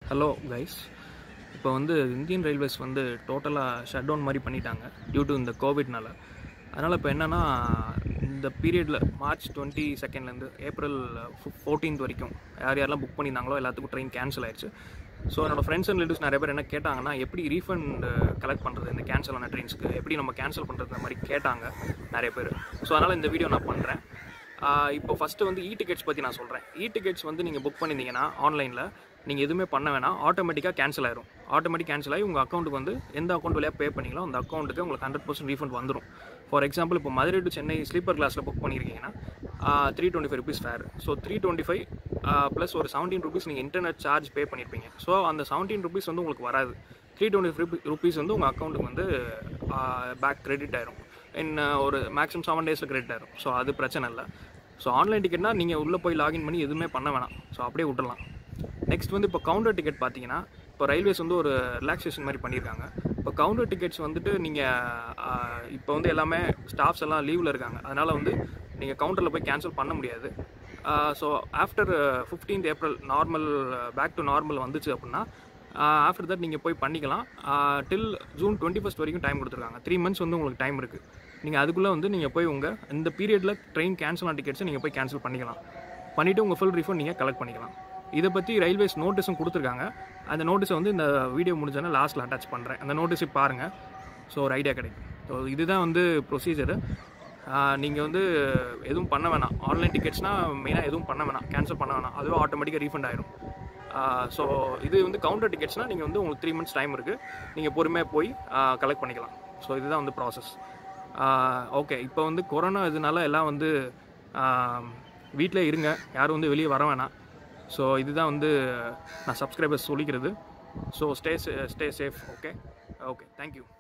hello guys இப்போ வந்து Indian railways வந்து டோட்டலாக ஷட் டவுன் மாதிரி பண்ணிட்டாங்க டியூ டு இந்த கோவிட்னால அதனால் இப்போ என்னென்னா இந்த பீரியடில் மார்ச் டுவெண்ட்டி செகண்ட்லேருந்து ஏப்ரல் ஃபோர்டீன்த் வரைக்கும் யார் யாரெல்லாம் புக் பண்ணியிருந்தாங்களோ எல்லாத்துக்கும் ட்ரெயின் கேன்சல் ஆயிடுச்சு ஸோ என்னோட ஃப்ரெண்ட்ஸ் அண்ட் ரிலேட்டிவ்ஸ் நிறைய பேர் என்ன கேட்டாங்கன்னா எப்படி ரீஃபண்ட் கலெக்ட் பண்ணுறது இந்த கேன்சல் ஆன ட்ரெயின்ஸ்க்கு எப்படி நம்ம கேன்சல் பண்ணுறது இந்த மாதிரி கேட்டாங்க நிறைய பேர் ஸோ அதனால் இந்த வீடியோ நான் பண்ணுறேன் இப்போ ஃபஸ்ட்டு வந்து இ டிக்கெட்ஸ் பற்றி நான் சொல்கிறேன் இ டிக்கெட்ஸ் வந்து நீங்கள் புக் பண்ணியிருந்தீங்கன்னா ஆன்லைனில் நீங்கள் எதுவுமே பண்ண வேணாம் ஆட்டோமேட்டிக்காக கேன்சல் ஆயிரும் ஆட்டோமேட்டிக் கேன்சல் ஆகி உங்கள் அக்கௌண்ட்டுக்கு வந்து எந்த அக்கௌண்ட் வழியாக பே பண்ணீங்களோ அந்த அக்கௌண்ட்டுக்கு உங்களுக்கு ஹண்ட்ரட் பர்சன்ட் ரீஃபண்ட் வந்துடும் ஃபார் எக்ஸாம்பிள் இப்போ மதுரை டு சென்னை ஸ்லீப்பர் கிளாஸில் புக் பண்ணியிருக்கீங்கன்னா three twenty five rupees fare so three twenty five plus ஒரு செவன்டீன் ருபீஸ் நீங்கள் இன்டர்நெட் சார்ஜ் பே பண்ணியிருப்பீங்க ஸோ அந்த செவன்டீன் ருபீஸ் வந்து உங்களுக்கு வராது த்ரீ டுவெண்ட்டி ருபீஸ் வந்து உங்கள் அக்கௌண்ட்டுக்கு வந்து பேக் கிரெடிட் ஆயிரும் இன் ஒரு மேக்ஸிமம் செவன் டேஸில் கிரெடிட் ஆயிரும் ஸோ அது பிரச்சனை இல்லை ஸோ ஆன்லைன் டிக்கெட்னா நீங்கள் உள்ளே போய் லாகின் பண்ணி எதுவுமே பண்ண வேணாம் ஸோ அப்படியே விட்டுறலாம் நெக்ஸ்ட் வந்து இப்போ கவுண்டர் டிக்கெட் பார்த்தீங்கன்னா இப்போ ரயில்வேஸ் வந்து ஒரு ரிலாக்ஸேஷன் மாதிரி பண்ணியிருக்காங்க இப்போ கவுண்டர் டிக்கெட்ஸ் வந்துட்டு நீங்கள் இப்போ வந்து எல்லாமே ஸ்டாஃப்ஸ் எல்லாம் லீவில் இருக்காங்க அதனால் வந்து நீங்கள் கவுண்டரில் போய் கேன்சல் பண்ண முடியாது so after fifteenth April normal back to normal வந்துச்சு அப்படின்னா ஆஃப்டர் தட் நீங்கள் போய் பண்ணிக்கலாம் டில் ஜூன் டுவெண்ட்டி ஃபஸ்ட் வரைக்கும் டைம் கொடுத்துருக்காங்க த்ரீ மந்த்ஸ் வந்து உங்களுக்கு டைம் இருக்குது நீங்கள் அதுக்குள்ளே வந்து நீங்கள் போய் உங்கள் இந்த பீரியடில் ட்ரெயின் கேன்சல் ஆன டிக்கெட்ஸை நீங்கள் போய் கேன்சல் பண்ணிக்கலாம் பண்ணிவிட்டு உங்கள் ஃபுல் ரீஃபண்ட் நீங்கள் கலெக்ட் பண்ணிக்கலாம் இதை பற்றி ரயில்வேஸ் நோட்டீஸும் கொடுத்துருக்காங்க அந்த நோட்டீஸை வந்து இந்த வீடியோ முடிஞ்சோன்னா லாஸ்ட்டில் அட்டாச் பண்ணுறேன் அந்த நோட்டீஸை பாருங்கள் ஸோ ஒரு ஐடியா கிடைக்கும் ஸோ இதுதான் வந்து ப்ரொசீஜரு நீங்கள் வந்து எதுவும் பண்ண வேணாம் ஆன்லைன் டிக்கெட்ஸ்னால் மெயினாக எதுவும் பண்ண வேணாம் கேன்சல் பண்ண வேணாம் அதுவும் ஆட்டோமேட்டிக்காக ரீஃபண்ட் ஆயிரும் ஸோ இது வந்து கவுண்டர் டிக்கெட்ஸ்னால் நீங்கள் வந்து உங்களுக்கு த்ரீ மந்த்ஸ் டைம் இருக்குது நீங்கள் பொறுமையாக போய் கலெக்ட் பண்ணிக்கலாம் ஸோ இதுதான் வந்து ப்ராசஸ் ஓகே இப்போ வந்து கொரோனா இதனால எல்லாம் வந்து வீட்டில் இருங்க யாரும் வந்து வெளியே வர வேணாம் ஸோ இதுதான் வந்து நான் சப்ஸ்கிரைபர்ஸ் சொல்லிக்கிறது so stay stay safe okay okay thank you